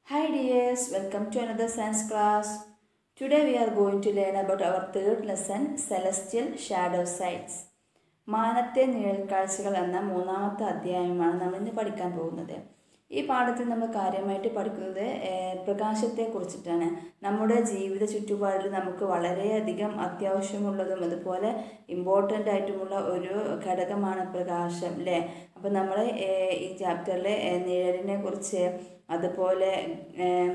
Hi dears, welcome to another science class. Today we are going to learn about our third lesson, Celestial Shadow Sites. മാനത്തെ നിഴൽക്കാഴ്ചകൾ എന്ന മൂന്നാമത്തെ അധ്യായമാണ് നമ്മൾ ഇന്ന് പഠിക്കാൻ പോകുന്നത് ഈ പാഠത്തിൽ നമ്മൾ കാര്യമായിട്ട് പഠിക്കുന്നത് ഏഹ്, പ്രകാശത്തെക്കുറിച്ചിട്ടാണ് നമ്മുടെ ജീവിത ചുറ്റുപാടിൽ നമുക്ക് വളരെയധികം അത്യാവശ്യമുള്ളതും അതുപോലെ ഇമ്പോർട്ടൻ്റ് ആയിട്ടുമുള്ള ഒരു ഘടകമാണ് പ്രകാശം അല്ലേ അപ്പോൾ നമ്മൾ ഏഹ്, ഈ ചാപ്റ്ററിൽ നിഴലിനെ കുറിച്ച് അതുപോലെ ഏഹ്,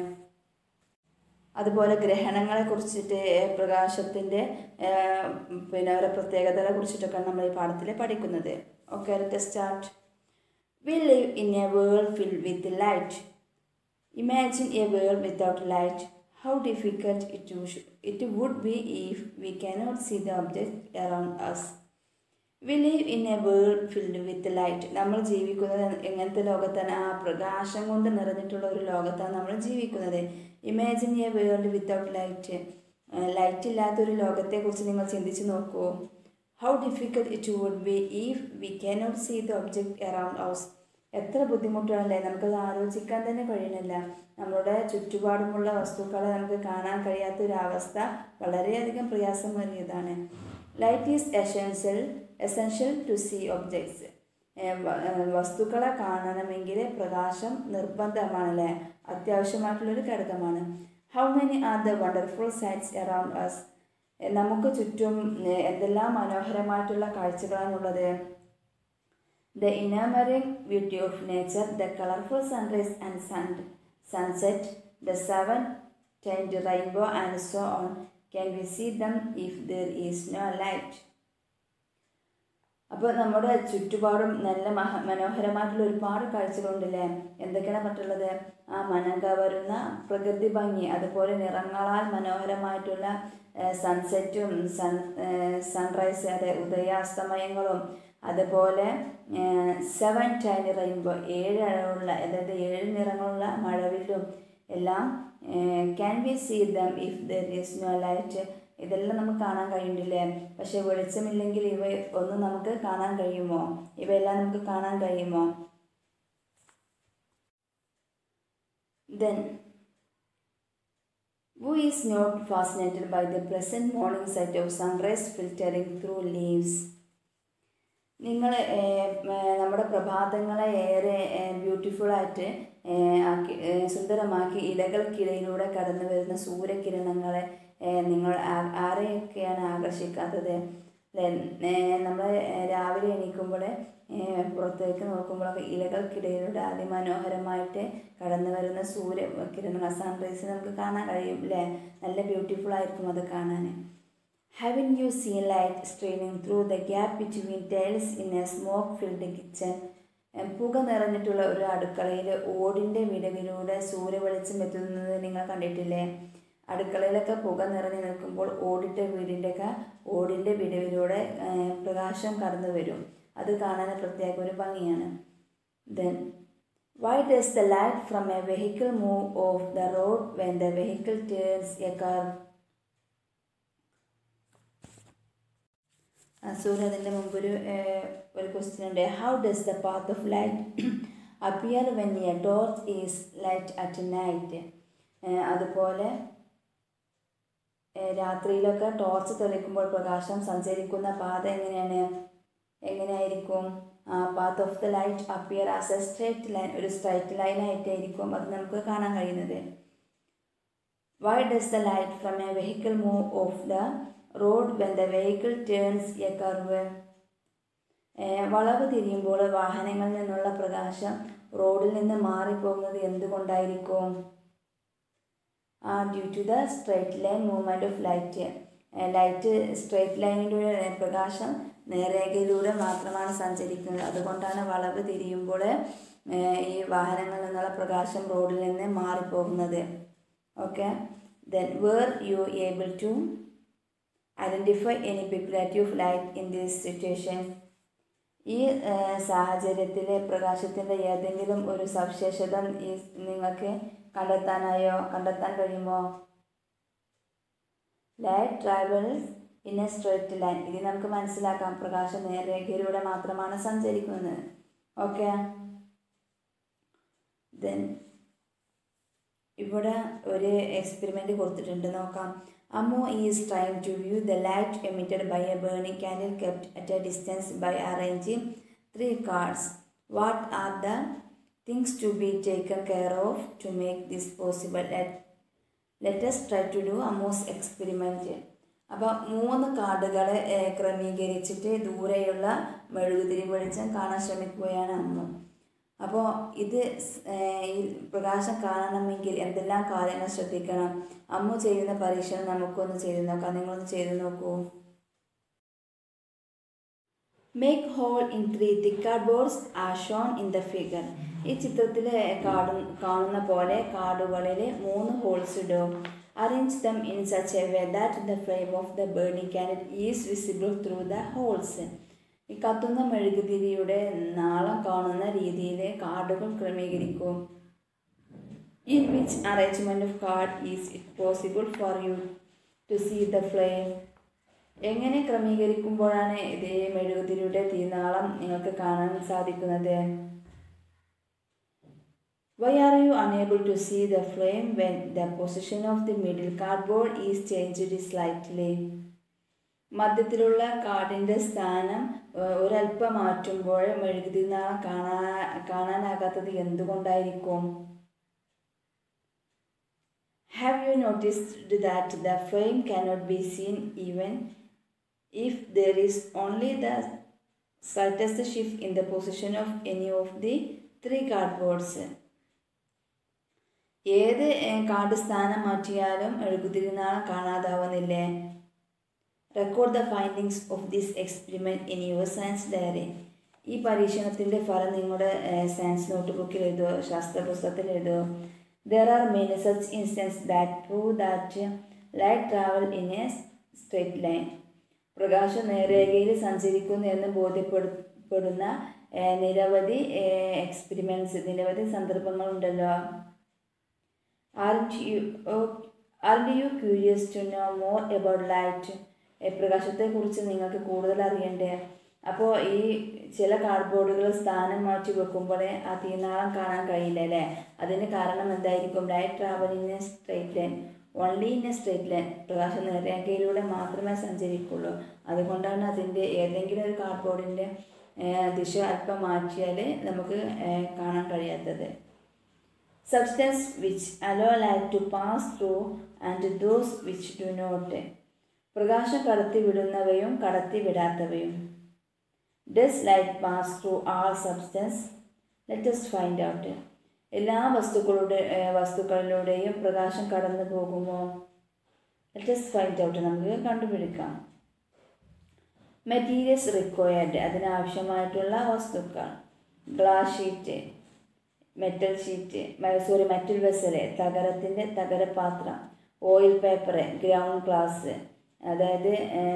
അതുപോലെ ഗ്രഹണങ്ങളെ കുറിച്ചിട്ട് പ്രകാശത്തിൻ്റെ പിന്നെ അവരുടെ പ്രത്യേകതകളെ കുറിച്ചിട്ടൊക്കെയാണ് നമ്മൾ ഈ പാഠത്തിൽ പഠിക്കുന്നത് okay let start we live in a world filled with light imagine a world without light how difficult it it would be if we cannot see the object around us we live in a world filled with light നമ്മൾ ജീവിക്കുന്നത് എങ്ങനത്തെ ലോകത്താണ് ആ പ്രകാശം കൊണ്ട് നിറഞ്ഞിട്ടുള്ള ഒരു ലോകത്താണ് നമ്മൾ ജീവിക്കുന്നത് imagine a world without light light ഇല്ലാത്തൊരു ലോകത്തെക്കുറിച്ച് നിങ്ങൾ ചിന്തിച്ച് നോക്കൂ how difficult it would be if we cannot see the object around us എത്ര ബുദ്ധിമുട്ടാണല്ലേ നമുക്കത് ആലോചിക്കാൻ തന്നെ കഴിയണില്ല നമ്മുടെ ചുറ്റുപാടുമുള്ള വസ്തുക്കളെ നമുക്ക് കാണാൻ കഴിയാത്ത ഒരു അവസ്ഥ വളരെയധികം പ്രയാസമേറിയതാണ് light is essential essential to see objects വസ്തുക്കളെ കാണണമെങ്കിൽ പ്രകാശം നിർബന്ധമാണല്ലേ അത്യാവശ്യമായിട്ടുള്ളൊരു ഘടകമാണ് how many are the wonderful sights around us നമുക്ക് ചുറ്റും ഏഹ്, എന്തെല്ലാം മനോഹരമായിട്ടുള്ള കാഴ്ചകളാണുള്ളത് The enamoring beauty of nature, the colorful sunrise and sun, sunset, the seven tinted rainbow and so on, can we see them if there is no light? അപ്പോൾ നമ്മുടെ ചുറ്റുപാടും നല്ല മഹ മനോഹരമായിട്ടുള്ള ഒരുപാട് കാഴ്ചകളുണ്ടല്ലേ എന്തൊക്കെയാണ് മറ്റുള്ളത് ആ മനം കവരുന്ന പ്രകൃതി ഭംഗി അതുപോലെ നിറങ്ങളാൽ മനോഹരമായിട്ടുള്ള സൺസെറ്റും സൺ സൺറൈസ് അതെ ഉദയാസ്തമയങ്ങളും അതുപോലെ സെവൻ ടൈനി റെയിൻബോ ഏഴ് അളവുള്ള അതായത് ഏഴ് നിറങ്ങളുള്ള മഴവില്ലും എല്ലാം can be see them if there is no light ഇതെല്ലാം നമുക്ക് കാണാൻ കഴിയുന്നില്ലേ പക്ഷേ വെളിച്ചമില്ലെങ്കിൽ ഇവ ഒന്നും നമുക്ക് കാണാൻ കഴിയുമോ ഇവയെല്ലാം നമുക്ക് കാണാൻ കഴിയുമോ then Who is not fascinated by the pleasant morning sight of sunrise filtering through leaves? നിങ്ങൾ നമ്മുടെ പ്രഭാതങ്ങളെ ഏറെ ബ്യൂട്ടിഫുൾ ആയിട്ട് ഏഹ്, ആക്കി ഏഹ്, സുന്ദരമാക്കി ഇലകൾക്കിടയിലൂടെ കടന്നു വരുന്ന സൂര്യകിരണങ്ങളെ ഏഹ്, നിങ്ങൾ ആ- ആരെയൊക്കെയാണ് ആകർഷിക്കാത്തത് നമ്മൾ രാവിലെ എണീക്കുമ്പോൾ പുറത്തേക്ക് നോക്കുമ്പോഴൊക്കെ ഇലകൾക്കിടയിലൂടെ അതിമനോഹരമായിട്ട് കടന്നു വരുന്ന സൂര്യ കിരണങ്ങൾ സൺറൈസ് നമുക്ക് കാണാൻ കഴിയും അല്ലേ നല്ല ബ്യൂട്ടിഫുൾ ആയിരിക്കും അത് കാണാൻ Haven't you seen light straining through the gap between tiles in a smoke-filled kitchen? എം, പുക നിറഞ്ഞിട്ടുള്ള ഒരു അടുക്കളയിൽ ഓടിൻ്റെ വിടവിലൂടെ സൂര്യവെളിച്ചം എത്തുന്നത് നിങ്ങൾ കണ്ടിട്ടില്ലേ അടുക്കളയിലൊക്കെ പുക നിറഞ്ഞു നിൽക്കുമ്പോൾ ഓടിട്ട വീടിൻ്റെയൊക്കെ ഓടിൻ്റെ വിടവിലൂടെ ഏ, പ്രകാശം കടന്നു വരും അത് കാണാൻ പ്രത്യേക ഒരു ഭംഗിയാണ് then why does the light from a vehicle move off the road when the vehicle turns a car സൂര്യ അതിൻ്റെ മുമ്പ് ഒരു ഏഹ്, ഒരു ക്വസ്റ്റ്യൻ ഉണ്ട് how does the path of light appear when a torch is light at night അതുപോലെ ഏഹ്, രാത്രിയിലൊക്കെ ടോർച്ച് തെളിക്കുമ്പോൾ പ്രകാശം സഞ്ചരിക്കുന്ന പാത എങ്ങനെയാണ് എങ്ങനെയായിരിക്കും path of the light appear as a straight line ഒരു സ്ട്രൈറ്റ് ലൈൻ ആയിട്ടായിരിക്കും അത് നമുക്ക് കാണാൻ കഴിയുന്നത് Why does the light from a vehicle move off the road when the vehicle turns a curve? ഏഹ് വളവ് തിരിയുമ്പോൾ വാഹനങ്ങളിൽ നിന്നുള്ള പ്രകാശം റോഡിൽ നിന്ന് മാറിപ്പോകുന്നത് എന്തുകൊണ്ടായിരിക്കും ആ due to the straight line movement of light light straight ലൈനിലൂടെ പ്രകാശം നേരേഖയിലൂടെ മാത്രമാണ് സഞ്ചരിക്കുന്നത് അതുകൊണ്ടാണ് വളവ് തിരിയുമ്പോൾ ഏഹ് ഈ വാഹനങ്ങളിൽ നിന്നുള്ള പ്രകാശം റോഡിൽ നിന്ന് മാറിപ്പോകുന്നത് okay then were you able to identify any peculiarity of light in this situation ഈ ഏഹ്, സാഹചര്യത്തിലെ പ്രകാശത്തിൻ്റെ ഏതെങ്കിലും ഒരു സവിശേഷത ഈ നിങ്ങൾക്ക് കണ്ടെത്താനായോ കണ്ടെത്താൻ കഴിയുമോ light travels in a straight line ഇത് നമുക്ക് മനസ്സിലാക്കാം പ്രകാശം നേർരേഖയിലൂടെ മാത്രമാണ് സഞ്ചരിക്കുന്നത് ഓക്കെ ദെൻ ഇവിടെ ഒരു എക്സ്പെരിമെൻ്റ് കൊടുത്തിട്ടുണ്ട് നോക്കാം Ammu is trying to view the light emitted by a burning candle kept at a distance by arranging three cards what are the things to be taken care of to make this possible let's try to do Ammu's experiment അപ്പോൾ മൂന്ന് കാർഡുകൾ ക്രമീകരിച്ചിട്ട് ദൂരെയുള്ള മെഴുകുതിരി വെളിച്ചം കാണാൻ ശ്രമിക്കുകയാണ് അമ്മു അപ്പോൾ ഇത് ഈ പ്രകാശം കാണണമെങ്കിൽ എന്തെല്ലാം കാര്യങ്ങൾ ശ്രദ്ധിക്കണം അമ്മ ചെയ്യുന്ന പരീക്ഷണം നമുക്കൊന്ന് ചെയ്ത് നോക്കാം നിങ്ങളൊന്ന് ചെയ്ത് നോക്കൂ make hole in three thick cardboards as shown in the figure ഈ ചിത്രത്തിൽ കാർഡ് കാണുന്ന പോലെ കാർഡുകളിൽ മൂന്ന് ഹോൾസ് ഇടും arrange them in such a way that the flame of the burning candle is visible through the holes ഈ കത്തുന്ന മെഴുകുതിരിയുടെ നാളം കാണുന്ന രീതിയിൽ കാർഡുകൾ ക്രമീകരിക്കും in which arrangement of card is it possible for you to see the flame എങ്ങനെ ക്രമീകരിക്കുമ്പോഴാണ് ഇത് മെഴുകുതിരിയുടെ തീനാളം നിങ്ങൾക്ക് കാണാൻ സാധിക്കുന്നത് why are you unable to see the flame when the position of the middle cardboard is changed slightly മധ്യത്തിലുള്ള കാർഡിൻ്റെ സ്ഥാനം ഒരല്പം മാറ്റുമ്പോൾ മെഴുകുതിരി നാളം കാണാ കാണാനാകാത്തത് എന്തുകൊണ്ടായിരിക്കും have you noticed that the flame cannot be seen even if there is only the slightest shift in the position of any of the three cardboards. ഏത് കാർഡ് സ്ഥാനം മാറ്റിയാലും എഴുകുതിരി നാളം കാണാതാവുന്നില്ലേ record the findings of this experiment in your science diary ഈ പരീക്ഷണത്തിൻ്റെ ഫലം നിങ്ങളുടെ സയൻസ് നോട്ട് ബുക്കിൽ എഴുതുമോ ശാസ്ത്ര പുസ്തകത്തിൽ എഴുതുമോ there are many such instance that prove that light travel in a straight line പ്രകാശം നേരേഖയിൽ സഞ്ചരിക്കുന്നു എന്ന് ബോധ്യപ്പെടുന്ന നിരവധി എക്സ്പെരിമെൻറ്റ്സ് നിരവധി സന്ദർഭങ്ങളുണ്ടല്ലോ aren't you aren't you curious to know more about light പ്രകാശത്തെക്കുറിച്ച് നിങ്ങൾക്ക് കൂടുതൽ അറിയണ്ടേ അപ്പോൾ ഈ ചില കാർഡ്ബോർഡുകൾ സ്ഥാനം മാറ്റി വെക്കുമ്പോൾ ആ തീനാളം കാണാൻ കഴിയില്ല അല്ലേ അതിന് കാരണം എന്തായിരിക്കും light travel in a straight line only in a straight line പ്രകാശം നേരേഖയിലൂടെ മാത്രമേ സഞ്ചരിക്കുള്ളൂ അതുകൊണ്ടാണ് അതിൻ്റെ ഏതെങ്കിലും ഒരു കാർഡ്ബോർഡിൻ്റെ ദിശ അല്പം മാറ്റിയാൽ നമുക്ക് കാണാൻ കഴിയാത്തത് substance which allow light to pass through and those which do not പ്രകാശം കടത്തിവിടുന്നവയും കടത്തിവിടാത്തവയും does light pass through all substance let's find out എല്ലാ വസ്തുക്കളുടെ വസ്തുക്കളിലൂടെയും പ്രകാശം കടന്നു പോകുമോ ലെറ്റസ് ഫൈൻഡ് ഔട്ട് നമുക്ക് കണ്ടുപിടിക്കാം മെറ്റീരിയൽസ് റിക്വയർഡ് അതിനാവശ്യമായിട്ടുള്ള വസ്തുക്കൾ glass sheet metal sheet sorry metal vessel തകരത്തിൻ്റെ തകരപാത്രം ഓയിൽ പേപ്പർ ഗ്രൗണ്ട് ഗ്ലാസ് അതായത്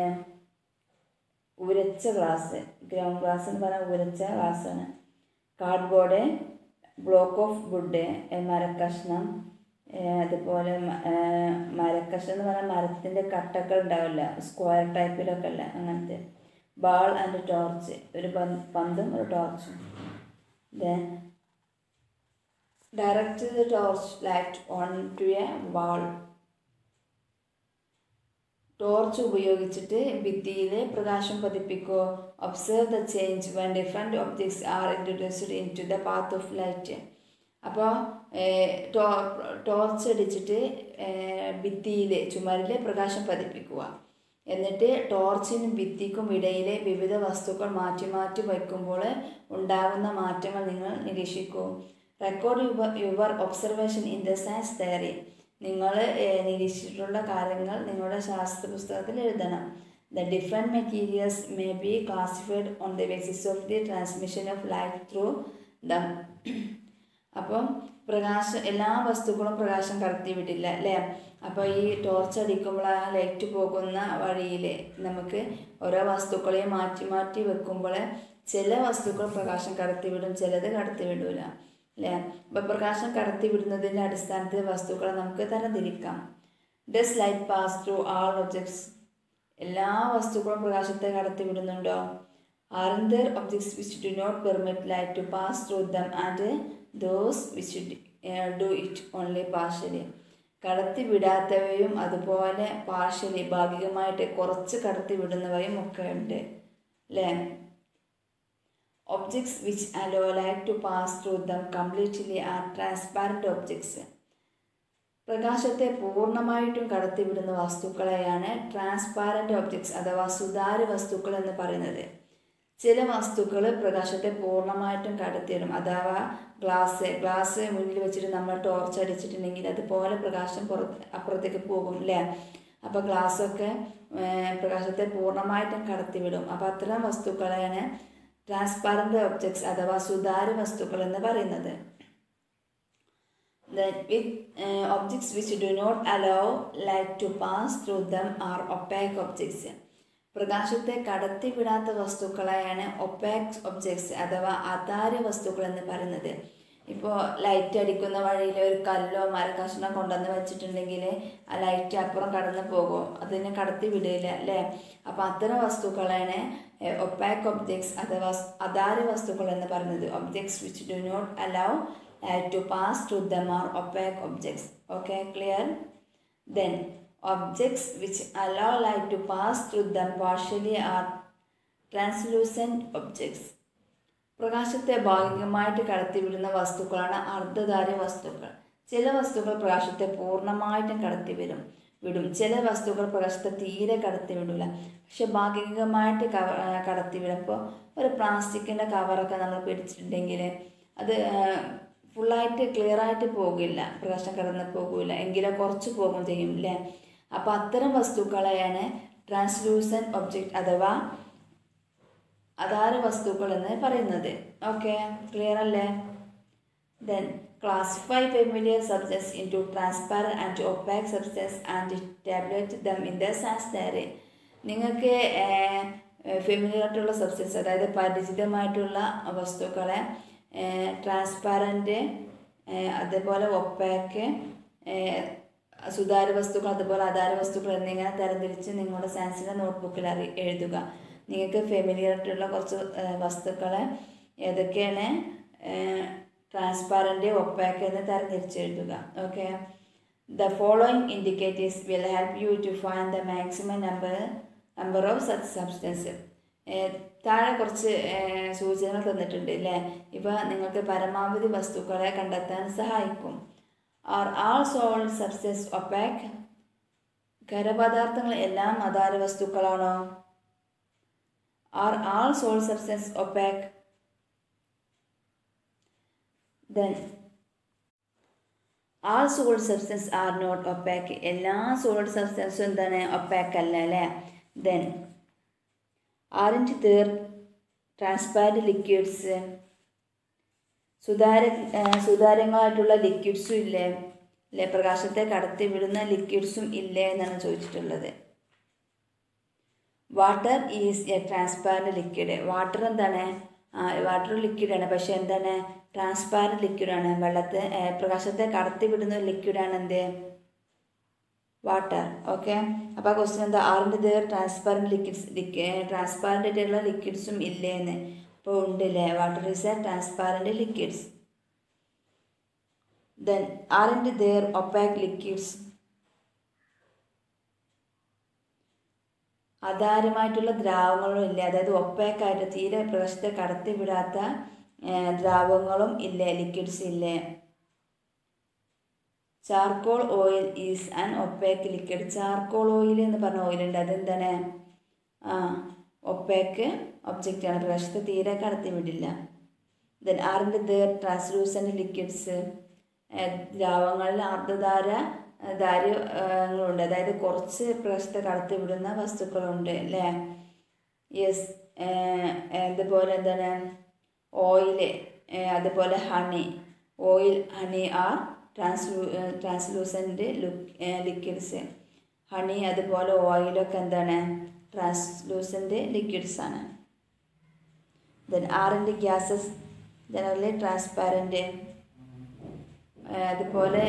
ഉരച്ച ഗ്ലാസ് ഗ്രൗണ്ട് ഗ്ലാസ് എന്ന് പറഞ്ഞാൽ ഉരച്ച ഗ്ലാസ്സാണ് കാർഡ്ബോർഡ് ബ്ലോക്ക് ഓഫ് വുഡ് മരക്കഷ്ണം അതുപോലെ മരക്കഷ്ണം എന്ന് പറഞ്ഞാൽ മരത്തിൻ്റെ കട്ടകൾ ഉണ്ടാവില്ല സ്ക്വയർ ടൈപ്പിലൊക്കെ അല്ല അങ്ങനത്തെ ബാൾ ആൻഡ് ടോർച്ച് ഒരു പന്തും ഒരു ടോർച്ചും direct the torch light on to a wall torch ഉപയോഗിച്ചിട്ട് ഭിത്തിയിൽ പ്രകാശം പതിപ്പിക്കുക observe the change when different objects are introduced into the path of light അപ്പോൾ ടോർച്ച് അടിച്ചിട്ട് ഭിത്തിയിൽ ചുമരിൽ പ്രകാശം പതിപ്പിക്കുക എന്നിട്ട് ടോർച്ചിനും ഭിത്തിക്കും ഇടയിലെ വിവിധ വസ്തുക്കൾ മാറ്റി മാറ്റി വയ്ക്കുമ്പോൾ ഉണ്ടാകുന്ന മാറ്റങ്ങൾ നിങ്ങൾ നിരീക്ഷിക്കൂ record your your observation in the science theory നിങ്ങൾ നിരീക്ഷിച്ചിട്ടുള്ള കാര്യങ്ങൾ നിങ്ങളുടെ ശാസ്ത്ര പുസ്തകത്തിൽ എഴുതണം the different materials may be classified on the basis of the transmission of light through the അപ്പം പ്രകാശം എല്ലാ വസ്തുക്കളും പ്രകാശം കടത്തി വിടില്ല അല്ലേ അപ്പോൾ ഈ ടോർച്ച് അടിക്കുമ്പോൾ ആ ലൈറ്റ് പോകുന്ന വഴിയിൽ നമുക്ക് ഓരോ വസ്തുക്കളെയും മാറ്റി മാറ്റി വെക്കുമ്പോൾ ചില വസ്തുക്കൾ പ്രകാശം കടത്തിവിടും ചിലത് കടത്തിവിടില്ല അല്ലേ അപ്പോൾ പ്രകാശം കടത്തിവിടുന്നതിൻ്റെ അടിസ്ഥാനത്തിൽ വസ്തുക്കളെ നമുക്ക് തരംതിരിക്കാം does light pass through all objects എല്ലാ വസ്തുക്കളും പ്രകാശത്തെ കടത്തിവിടുന്നുണ്ടോ are there objects which do not permit light to pass through them and those which do it only partially കടത്തി വിടാത്തവയും അതുപോലെ പാർഷ്യലി ഭാഗികമായിട്ട് കുറച്ച് കടത്തി വിടുന്നവയും ഒക്കെ ഉണ്ട് അല്ലേ objects which allow light to pass through them completely are transparent objects പ്രകാശത്തെ പൂർണ്ണമായിട്ടും കടത്തിവിടുന്ന വസ്തുക്കളെയാണ് ട്രാൻസ്പാരൻ്റ് ഒബ്ജക്ട്സ് അഥവാ സുതാര്യ വസ്തുക്കൾ എന്ന് പറയുന്നത് ചില വസ്തുക്കൾ പ്രകാശത്തെ പൂർണ്ണമായിട്ടും കടത്തിയിടും അഥവാ ഗ്ലാസ് ഗ്ലാസ് മുന്നിൽ വെച്ചിട്ട് നമ്മൾ ടോർച്ച് അടിച്ചിട്ടുണ്ടെങ്കിൽ അതുപോലെ പ്രകാശം പുറത്ത് അപ്പുറത്തേക്ക് പോകും അല്ലേ അപ്പോൾ ഗ്ലാസ്സൊക്കെ പ്രകാശത്തെ പൂർണ്ണമായിട്ടും കടത്തിവിടും അപ്പോൾ അത്തരം വസ്തുക്കളെയാണ് ട്രാൻസ്പാരൻ്റ് ഒബ്ജക്ട്സ് അഥവാ സുതാര്യ വസ്തുക്കൾ എന്ന് പറയുന്നത് Then with uh, objects which do not allow light to pass through them are opaque objects. പ്രകാശത്തെ കടത്തിവിടാത്ത വസ്തുക്കളെയാണ് ഒപ്പാക്സ് ഒബ്ജക്ട്സ് അഥവാ അതാര്യ വസ്തുക്കൾ എന്ന് പറയുന്നത് ഇപ്പോൾ ലൈറ്റ് അടിക്കുന്ന വഴിയിൽ ഒരു കല്ലോ മരക്കഷ്ണം കൊണ്ടുവന്ന് വെച്ചിട്ടുണ്ടെങ്കിൽ ആ ലൈറ്റ് അപ്പുറം കടന്നു പോകും അതിനെ കടത്തി വിടില്ല അല്ലേ അപ്പോൾ അത്തരം വസ്തുക്കളാണ് ഒപ്പാക്ക് ഒബ്ജക്ട്സ് അഥവാ അതാര്യ വസ്തുക്കൾ എന്ന് പറയുന്നത് objects which do not allow light to pass through them are opaque objects. Okay, clear? Then, objects which allow light to pass through them partially are translucent objects. പ്രകാശത്തെ ഭാഗികമായിട്ട് കടത്തിവിടുന്ന വസ്തുക്കളാണ് അർദ്ധധാര്യ വസ്തുക്കൾ ചില വസ്തുക്കൾ പ്രകാശത്തെ പൂർണ്ണമായിട്ടും കടത്തിവിടും വിടും ചില വസ്തുക്കൾ പ്രകാശത്തെ തീരെ കടത്തിവിടില്ല പക്ഷെ ഭാഗികമായിട്ട് കവ കടത്തിവിടും ഇപ്പോൾ ഒരു പ്ലാസ്റ്റിക്കിൻ്റെ കവറൊക്കെ നമ്മൾ പിടിച്ചിട്ടുണ്ടെങ്കിൽ അത് ഫുള്ളായിട്ട് ക്ലിയർ ആയിട്ട് പോകില്ല പ്രകാശം കടന്ന് പോകില്ല എങ്കിലും കുറച്ച് പോകും ചെയ്യും അല്ലേ അപ്പോൾ അത്തരം വസ്തുക്കളെയാണ് ട്രാൻസ്ലൂസൻ ഒബ്ജക്റ്റ് അഥവാ അതാര വസ്തുക്കൾ എന്ന് പറയുന്നത് ഓക്കെ ക്ലിയർ അല്ലേ then classify familiar substance into transparent and opaque substance and tabulate them in the science diary നിങ്ങൾക്ക് ഫെമിലിയർ ആയിട്ടുള്ള സബ്സ്റ്റൻസ് അതായത് പരിചിതമായിട്ടുള്ള വസ്തുക്കളെ ട്രാൻസ്പാരൻ്റ് അതുപോലെ ഒപ്പാക്ക് സുതാര്യ വസ്തുക്കൾ അതുപോലെ അധാര വസ്തുക്കൾ എന്നിങ്ങനെ തരംതിരിച്ച് നിങ്ങളുടെ സയൻസിൻ്റെ നോട്ട്ബുക്കിൽ അറി എഴുതുക നിങ്ങൾക്ക് ഫെമിലിയർ ആയിട്ടുള്ള കുറച്ച് വസ്തുക്കളെ ഏതൊക്കെയാണ് ട്രാൻസ്പാരൻ്റ് ഒപ്പാക്ക് എന്ന് തരംതിരിച്ച് എഴുതുക okay the following indicators will help you to find the maximum number number of such substance താഴെ കുറച്ച് സൂചനകൾ തന്നിട്ടുണ്ട് അല്ലേ ഇവ നിങ്ങൾക്ക് പരമാവധി വസ്തുക്കളെ കണ്ടെത്താൻ സഹായിക്കും are all solid substance opaque ഖരപദാർത്ഥങ്ങൾ എല്ലാം അധാര വസ്തുക്കളാണോ are all solid substance opaque then all solid substance are not opaque എല്ലാ സോൾഡ് സബ്സ്റ്റൻസും എന്താണ് ഒപ്പാക്ക് അല്ല അല്ലേ ദെൻ ആറിൻ്റെ തേർ ട്രാൻസ്പാരൻ്റ് ലിക്വിഡ്സ് സുതാര സുതാര്യങ്ങളായിട്ടുള്ള ലിക്വിഡ്സും ഇല്ലേ അല്ലേ പ്രകാശത്തെ കടത്തി വിടുന്ന ലിക്വിഡ്സും ഇല്ലേ എന്നാണ് ചോദിച്ചിട്ടുള്ളത് water is a transparent liquid water എന്താണ് വാട്ടർ ലിക്വിഡാണ് പക്ഷേ എന്താണ് ട്രാൻസ്പാരൻ്റ് ലിക്വിഡാണ് വെള്ളത്തെ പ്രകാശത്തെ കടത്തി വിടുന്ന ലിക്വിഡാണ് എന്ത് വാട്ടർ ഓക്കെ അപ്പോൾ ആ ക്വസ്റ്റ്യൻ എന്താ ആറിൻ്റെ ദേർ ട്രാൻസ്പാരൻറ്റ് ലിക്വിഡ്സ് ട്രാൻസ്പാരൻ്റ് ആയിട്ടുള്ള ലിക്വിഡ്സും ഇല്ലേ എന്ന് അപ്പോൾ ഉണ്ടല്ലേ water is a transparent liquids then aren't there opaque liquids അധാരമായിട്ടുള്ള ദ്രാവകങ്ങളും ഇല്ല അതായത് ഒപ്പാക്കായിട്ട് തീരെ പ്രകാശത്തെ കടത്തി വിടാത്ത ദ്രാവകങ്ങളും ഇല്ലേ ലിക്വിഡ്സ് ഇല്ലേ charcoal oil is an opaque liquid charcoal oil എന്ന് പറഞ്ഞ ഓയിലുണ്ട് അതെന്താണ് ആ ഒപ്പേക്ക് ഒബ്ജക്റ്റാണ് പ്രകാശത്തെ തീരെ കടത്തി വിടില്ല then aren't there translucent liquids ദ്രാവങ്ങളിൽ അർദ്ധധാര ധാര്യങ്ങളുണ്ട് അതായത് കുറച്ച് പ്രകാശത്തെ കടത്തി വിടുന്ന വസ്തുക്കളുണ്ട് അല്ലേ യെസ് അതുപോലെ എന്താണ് ഓയില് അതുപോലെ honey oil honey are translucent translucent look liquids honey അതുപോലെ ഓയിലൊക്കെ എന്താണ് ട്രാൻസ്ലൂസൻ്റ് ലിക്വിഡ്സ് ആണ് then aren't gases generally transparent അതുപോലെ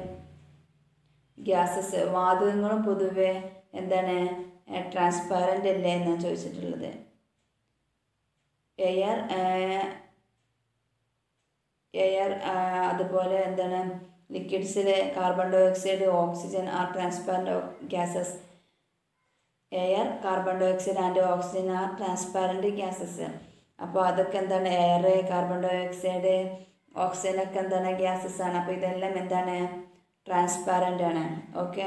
ഗ്യാസസ് വാതകങ്ങളും പൊതുവെ എന്താണ് ട്രാൻസ്പാരൻ്റ് അല്ലേ എന്നാണ് ചോദിച്ചിട്ടുള്ളത് എയർ എയർ അതുപോലെ എന്താണ് ലിക്വിഡ്സിൽ carbon dioxide oxygen are transparent gases air carbon dioxide and oxygen are transparent gases അപ്പോൾ അതൊക്കെ എന്താണ് air carbon dioxide oxygen ഒക്കെ എന്താണ് ഗ്യാസസ് ആണ് അപ്പോൾ ഇതെല്ലാം എന്താണ് ട്രാൻസ്പാരൻ്റ് ആണ് okay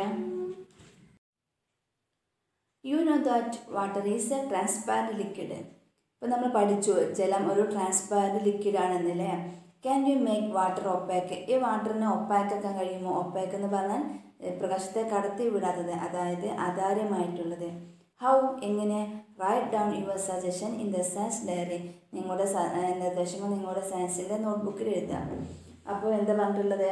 you know that water is a transparent liquid ഇപ്പോൾ നമ്മൾ പഠിച്ചു ജലം ഒരു ട്രാൻസ്പാരൻ്റ് ലിക്വിഡ് ആണെന്നല്ലേ can you make water opaque ഈ വാട്ടറിനെ ഒപ്പാക്കാൻ കഴിയുമോ ഒപ്പാക്ക് എന്ന് പറഞ്ഞാൽ പ്രകാശത്തെ കടത്തി വിടാത്തത് അതായത് ആധാരമായിട്ടുള്ളത് ഹൗ എങ്ങനെ write down your suggestion in the science diary നിങ്ങളുടെ നിർദ്ദേശങ്ങൾ നിങ്ങളുടെ സയൻസിൻ്റെ നോട്ട്ബുക്കിൽ എഴുതുക അപ്പോൾ എന്താ പറഞ്ഞിട്ടുള്ളത്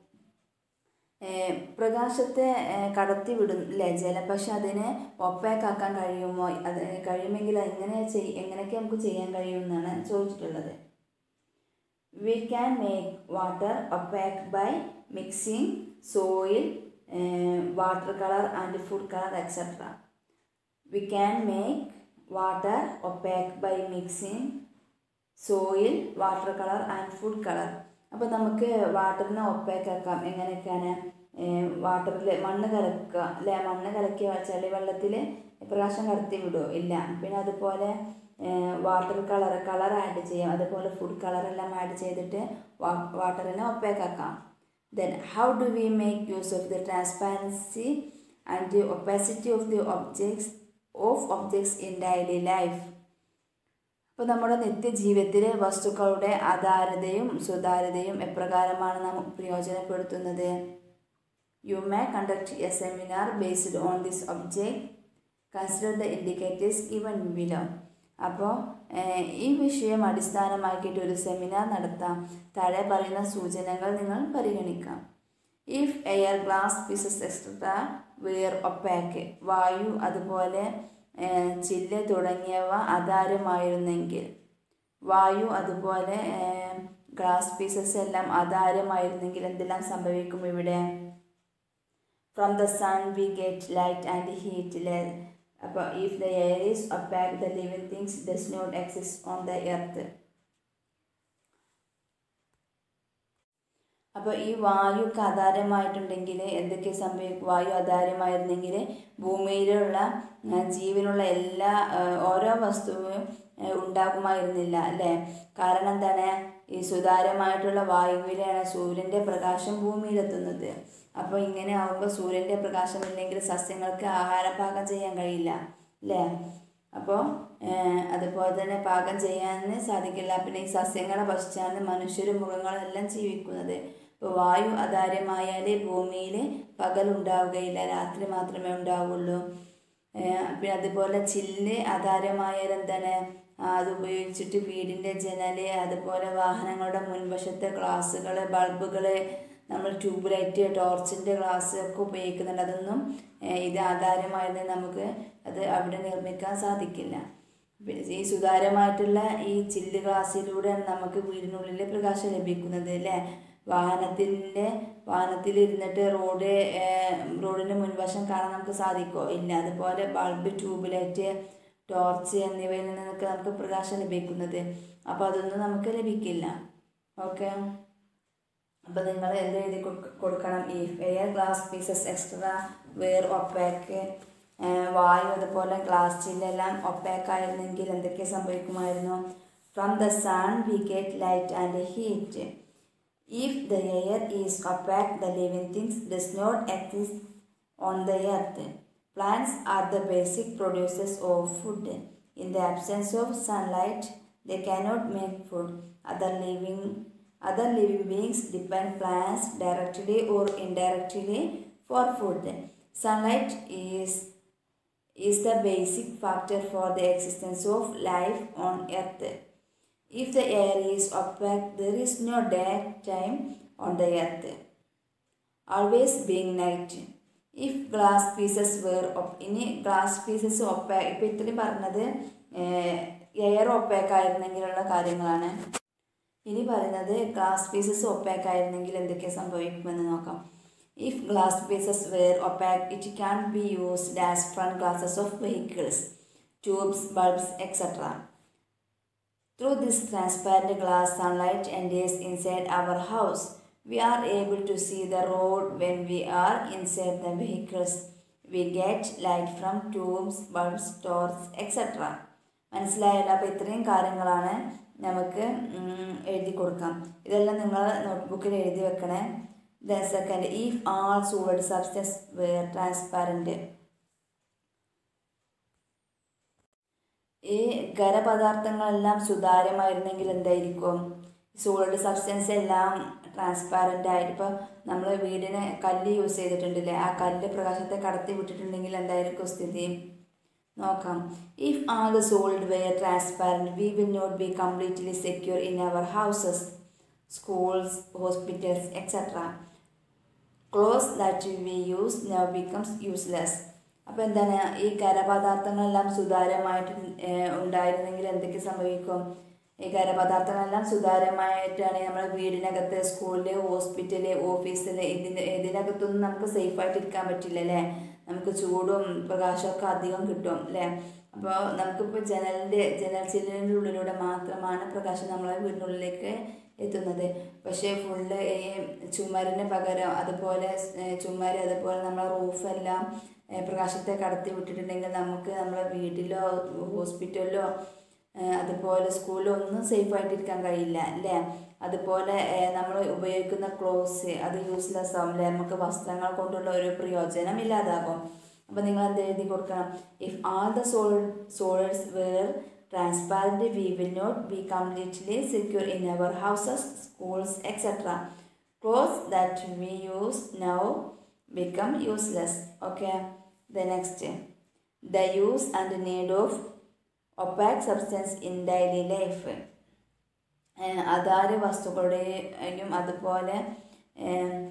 പ്രകാശത്തെ കടത്തി വിടും അല്ലേ ജലം പക്ഷെ അതിനെ ഒപ്പാക്കാക്കാൻ കഴിയുമോ അത് കഴിയുമെങ്കിൽ എങ്ങനെ ചെയ് എങ്ങനെയൊക്കെ നമുക്ക് ചെയ്യാൻ കഴിയുമെന്നാണ് ചോദിച്ചിട്ടുള്ളത് we can make water opaque by mixing soil water colour and food colour etcetera we can make water opaque by mixing soil water colour and food colour അപ്പോൾ നമുക്ക് വാട്ടറിനെ ഒപ്പാക്കാക്കാം എങ്ങനെയൊക്കെയാണ് വാട്ടറിൽ മണ്ണ് കലക്കുക അല്ലെ മണ്ണ് കലക്കിയ ചെളി വെള്ളത്തിൽ പ്രകാശം കടത്തി വിടുമോ ഇല്ല പിന്നെ അതുപോലെ വാട്ടർ കളർ കളർ ആഡ് ചെയ്യാം അതുപോലെ ഫുഡ് കളറെല്ലാം ആഡ് ചെയ്തിട്ട് വാട്ടറിനെ ഒപ്പാക്കാക്കാം then how do we make use of the transparency and the opacity of the objects of objects in daily life അപ്പോൾ നമ്മുടെ നിത്യജീവിതത്തിലെ വസ്തുക്കളുടെ ആധാരതയും സുതാര്യതയും എപ്രകാരമാണ് നാം പ്രയോജനപ്പെടുത്തുന്നത് you may conduct a seminar based on this object consider the indicators given below അപ്പോൾ ഈ വിഷയം അടിസ്ഥാനമാക്കിയിട്ട് ഒരു സെമിനാർ നടത്താം താഴെ പറയുന്ന സൂചനകൾ നിങ്ങൾ പരിഗണിക്കാം if air glass pieces extra were opaque വായു അതുപോലെ ചില്ല് തുടങ്ങിയവ ആധാരമായിരുന്നെങ്കിൽ വായു അതുപോലെ ഗ്ലാസ് പീസസ് എല്ലാം ആധാരമായിരുന്നെങ്കിൽ എന്തെല്ലാം സംഭവിക്കും ഇവിടെ from the sun we get light and heat അപ്പോൾ if the air is opaque the living things does not exist on the earth അപ്പോൾ ഈ വായുക്ക് ആധാരമായിട്ടുണ്ടെങ്കിൽ എന്തൊക്കെ സംഭവിക്കും വായു ആധാരമായിരുന്നെങ്കിൽ ഭൂമിയിലുള്ള ജീവനുള്ള എല്ലാ ഓരോ വസ്തുവും ഉണ്ടാകുമായിരുന്നില്ല അല്ലേ കാരണം എന്താണ് ഈ സുതാര്യമായിട്ടുള്ള വായുവിലാണ് സൂര്യൻ്റെ പ്രകാശം ഭൂമിയിലെത്തുന്നത് അപ്പോൾ ഇങ്ങനെ ആകുമ്പോൾ സൂര്യൻ്റെ പ്രകാശം ഇല്ലെങ്കിൽ സസ്യങ്ങൾക്ക് ആഹാരം പാകം ചെയ്യാൻ കഴിയില്ല അല്ലേ അപ്പോൾ അതുപോലെ തന്നെ പാകം ചെയ്യാൻ സാധിക്കില്ല പിന്നെ ഈ സസ്യങ്ങളെ ഭക്ഷിച്ചാണ് മനുഷ്യരും മൃഗങ്ങളും എല്ലാം ജീവിക്കുന്നത് ഇപ്പോൾ വായു ആധാരമായാൽ ഭൂമിയിൽ പകലുണ്ടാവുകയില്ല രാത്രി മാത്രമേ ഉണ്ടാവുള്ളൂ പിന്നെ അതുപോലെ ചില്ല് ആധാരമായാൽ എന്താണ് അത് ഉപയോഗിച്ചിട്ട് വീടിൻ്റെ ജനല് അതുപോലെ വാഹനങ്ങളുടെ മുൻവശത്തെ ഗ്ലാസ്സുകൾ ബൾബുകൾ നമ്മൾ ട്യൂബ് ലൈറ്റ് ടോർച്ചിൻ്റെ ഗ്ലാസ് ഒക്കെ ഉപയോഗിക്കുന്നുണ്ട് അതൊന്നും ഇത് ആധാരമായത് നമുക്ക് അത് അവിടെ നിർമ്മിക്കാൻ സാധിക്കില്ല പിന്നെ ഈ സുതാര്യമായിട്ടുള്ള ഈ ചില്ല് ഗ്ലാസ്സിലൂടെയാണ് നമുക്ക് വീടിനുള്ളിൽ പ്രകാശം ലഭിക്കുന്നത് അല്ലേ വാഹനത്തിൻ്റെ വാഹനത്തിൽ ഇരുന്നിട്ട് റോഡ് റോഡിൻ്റെ മുൻവശം കാണാൻ നമുക്ക് സാധിക്കുമോ ഇല്ല അതുപോലെ ബൾബ് ട്യൂബ് ലൈറ്റ് ടോർച്ച് എന്നിവയിൽ നിന്നൊക്കെ നമുക്ക് പ്രകാശം ലഭിക്കുന്നത് അപ്പോൾ അതൊന്നും നമുക്ക് ലഭിക്കില്ല ഓക്കെ അപ്പോൾ നിങ്ങൾ എന്ത് എഴുതി കൊടുക്കണം ഈ air glass pieces extra were opaque വായു അതുപോലെ ഗ്ലാസ് ചില്ലെല്ലാം ഒപ്പാക്ക് ആയിരുന്നെങ്കിൽ എന്തൊക്കെ സംഭവിക്കുമായിരുന്നു from the sun we get light and heat if the air is opaque the living things does not exist on the earth plants are the basic producers of food in the absence of sunlight the cannot make food other living other living beings depend plants directly or indirectly for food sunlight is is the basic factor for the existence of life on earth if the air is opaque there is no daytime on the earth always being night if glass pieces were ഇനി glass pieces opaque ഇപ്പം ഇത്രയും പറഞ്ഞത് air opaque ആയിരുന്നെങ്കിലുള്ള കാര്യങ്ങളാണ് ഇനി പറയുന്നത് glass pieces opaque ആയിരുന്നെങ്കിൽ എന്തൊക്കെ സംഭവിക്കുമെന്ന് നോക്കാം if glass pieces were opaque it can be used as front glasses of vehicles tubes bulbs etcetera Through this transparent glass, sunlight enters inside our house. We are able to see the road when we are inside the vehicles. We get light from tubes, bulbs, torches, etc. മനസ്സിലായല്ലോ അപ്പോൾ ഇത്രയും കാര്യങ്ങളാണ് നമുക്ക് ഉം, എഴുതി കൊടുക്കാം ഇതെല്ലാം നിങ്ങൾ നോട്ട്ബുക്കിൽ എഴുതി വെക്കണേ the second if all solid substance were transparent ഈ ഖരപദാർത്ഥങ്ങളെല്ലാം സുതാര്യമായിരുന്നെങ്കിൽ എന്തായിരിക്കും സോളിഡ് സബ്സ്റ്റൻസ് എല്ലാം ട്രാൻസ്പാരൻ്റ് ആയിട്ട് ഇപ്പോൾ നമ്മൾ വീടിന് കല്ല് യൂസ് ചെയ്തിട്ടുണ്ടല്ലേ ആ കല്ല് പ്രകാശത്തെ കടത്തി വിട്ടിട്ടുണ്ടെങ്കിൽ എന്തായിരിക്കും സ്ഥിതി നോക്കാം if all the solid were transparent we will not be completely secure in our houses schools hospitals etcetera clothes that we use now becomes useless അപ്പോൾ എന്താണ് ഈ ഖരപദാർത്ഥങ്ങളെല്ലാം സുതാര്യമായിട്ട് ഏഹ്, ഉണ്ടായിരുന്നെങ്കിൽ എന്തൊക്കെ സംഭവിക്കും ഈ ഖരപദാർത്ഥങ്ങളെല്ലാം സുതാര്യമായിട്ടാണ് നമ്മുടെ വീടിനകത്ത് സ്കൂളിൽ ഹോസ്പിറ്റല് ഓഫീസിൽ ഇതിന് ഇതിനകത്തൊന്നും നമുക്ക് സേഫായിട്ട് ഇരിക്കാൻ പറ്റില്ല അല്ലേ നമുക്ക് ചൂടും പ്രകാശമൊക്കെ അധികം കിട്ടും അല്ലേ അപ്പോൾ നമുക്കിപ്പോൾ ജനലിൻ്റെ ജനൽ ചില്ലിൻ്റെ ഉള്ളിലൂടെ മാത്രമാണ് പ്രകാശം നമ്മളെ വീടിനുള്ളിലേക്ക് എത്തുന്നത് പക്ഷേ ഫുള്ള് ഈ ചുമരിന് പകരം അതുപോലെ ഏഹ്, ചുമര് അതുപോലെ നമ്മളെ റൂഫെല്ലാം ഏഹ്, പ്രകാശത്തെ കടത്തി വിട്ടിട്ടുണ്ടെങ്കിൽ നമുക്ക് നമ്മളെ വീട്ടിലോ ഹോസ്പിറ്റലിലോ ഏഹ്, അതുപോലെ സ്കൂളിലോ ഒന്നും സേഫ് ആയിട്ടിരിക്കാൻ കഴിയില്ല അല്ലേ അതുപോലെ നമ്മൾ ഉപയോഗിക്കുന്ന ക്ലോത്ത്സ് അത് യൂസ്ലെസ് ആവും അല്ലേ നമുക്ക് വസ്ത്രങ്ങൾ കൊണ്ടുള്ള ഒരു പ്രയോജനം ഇല്ലാതാകും അപ്പോൾ നിങ്ങൾ എന്ത് എഴുതി കൊടുക്കണം if all the solid solids were transparent we will not be completely secure in our houses schools etcetera clothes that we use now become useless okay the next the use and need of opaque substance in daily life ഏഹ് അതാര്യ വസ്തുക്കളുടെയും അതുപോലെ ഏഹ്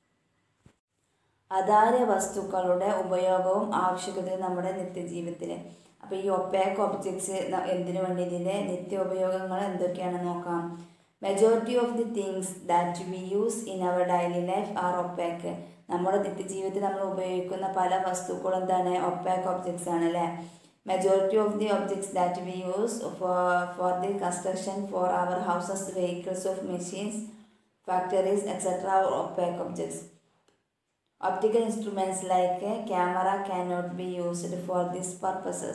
അതാര്യ വസ്തുക്കളുടെ ഉപയോഗവും ആവശ്യകതയും നമ്മുടെ നിത്യജീവിതത്തിൽ അപ്പോൾ ഈ ഒപ്പാക്ക് ഒബ്ജക്ട്സ് എന്തിനു വേണ്ടി ഇതിൻ്റെ നിത്യ ഉപയോഗങ്ങൾ എന്തൊക്കെയാണെന്ന് നോക്കാം majority of the things that we use in our daily life are opaque നമ്മുടെ നിത്യജീവിതത്തിൽ നമ്മൾ ഉപയോഗിക്കുന്ന പല വസ്തുക്കളും എന്താണ് ഒപ്പാക്ക് ഒബ്ജക്ട്സ് ആണ് അല്ലേ majority of the objects that we use for for the construction for our houses vehicles of machines factories etcetera opaque objects Optical instruments like a camera cannot be used for these purposes.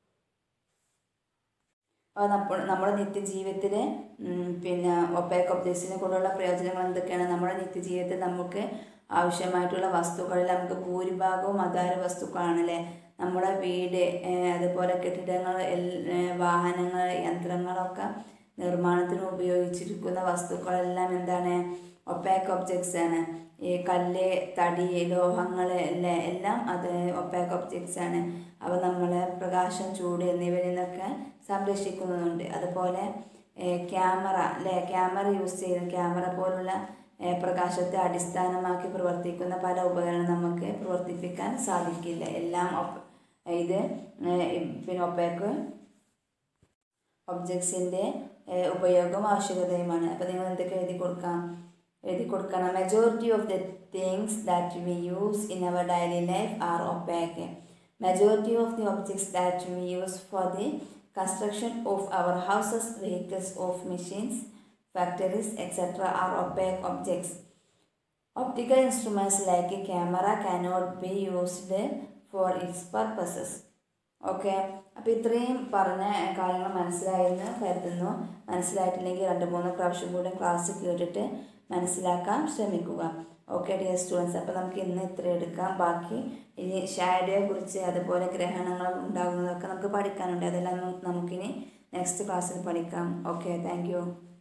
അപ്പോൾ നമ്മൾ നമ്മുടെ നിത്യജീവിതത്തിൽ പിന്നെ opaque ഒബ്ജക്ട്സിനെ കൊണ്ടുള്ള പ്രയോജനങ്ങൾ എന്തൊക്കെയാണ് നമ്മുടെ നിത്യജീവിതത്തിൽ നമുക്ക് ആവശ്യമായിട്ടുള്ള വസ്തുക്കളിൽ നമുക്ക് ഭൂരിഭാഗവും അധാര വസ്തുക്കളാണല്ലേ നമ്മുടെ വീട് ഏഹ് അതുപോലെ കെട്ടിടങ്ങൾ എൽ- ഏഹ് വാഹനങ്ങൾ യന്ത്രങ്ങളൊക്കെ നിർമ്മാണത്തിന് ഉപയോഗിച്ചിരിക്കുന്ന വസ്തുക്കളെല്ലാം എന്താണ് ഒപ്പാക്ക് ഒബ്ജക്ട്സ് ആണ് ഈ കല്ല് തടി ലോഹങ്ങൾ എല്ലാം എല്ലാം അത് ഒപ്പാക്ക് ഒബ്ജക്ട്സ് ആണ് അവ നമ്മളെ പ്രകാശം ചൂട് എന്നിവയിൽ നിന്നൊക്കെ സംരക്ഷിക്കുന്നുണ്ട് അതുപോലെ ക്യാമറ അല്ലേ ക്യാമറ യൂസ് ചെയ്യുന്ന ക്യാമറ പോലുള്ള ഏഹ് പ്രകാശത്തെ അടിസ്ഥാനമാക്കി പ്രവർത്തിക്കുന്ന പല ഉപകരണം നമുക്ക് പ്രവർത്തിപ്പിക്കാൻ സാധിക്കില്ല എല്ലാം ഒപ്പ ഇത് ഏഹ് പിന്നെ ഒപ്പാക്ക് ഒബ്ജക്ട്സിൻ്റെ ഉപയോഗവും ആവശ്യകതയുമാണ് അപ്പോൾ നിങ്ങൾ എന്തൊക്കെ എഴുതി കൊടുക്കാം എഴുതി കൊടുക്കണം majority of the things that we use in our daily life are opaque majority of the objects that we use for the construction of our houses vehicles of machines factories etcetera are opaque objects Optical instruments like a camera cannot be used for its purposes. Okay അപ്പോൾ ഇത്രയും പറഞ്ഞ കാര്യങ്ങൾ മനസ്സിലായെന്ന് കരുതുന്നു മനസ്സിലായിട്ടില്ലെങ്കിൽ രണ്ട് മൂന്ന് പ്രാവശ്യം കൂടെ ക്ലാസ് കേട്ടിട്ട് മനസ്സിലാക്കാൻ ശ്രമിക്കുക ഓക്കെ ഡിയർ സ്റ്റുഡൻസ് അപ്പോൾ നമുക്ക് ഇന്ന് ഇത്ര എടുക്കാം ബാക്കി ഇനി ഷാഡോയെ കുറിച്ച് അതുപോലെ ഗ്രഹണങ്ങൾ ഉണ്ടാകുന്നതൊക്കെ നമുക്ക് പഠിക്കാനുണ്ട് അതെല്ലാം നമുക്കിനി നെക്സ്റ്റ് ക്ലാസ്സിൽ പഠിക്കാം ഓക്കെ താങ്ക് യു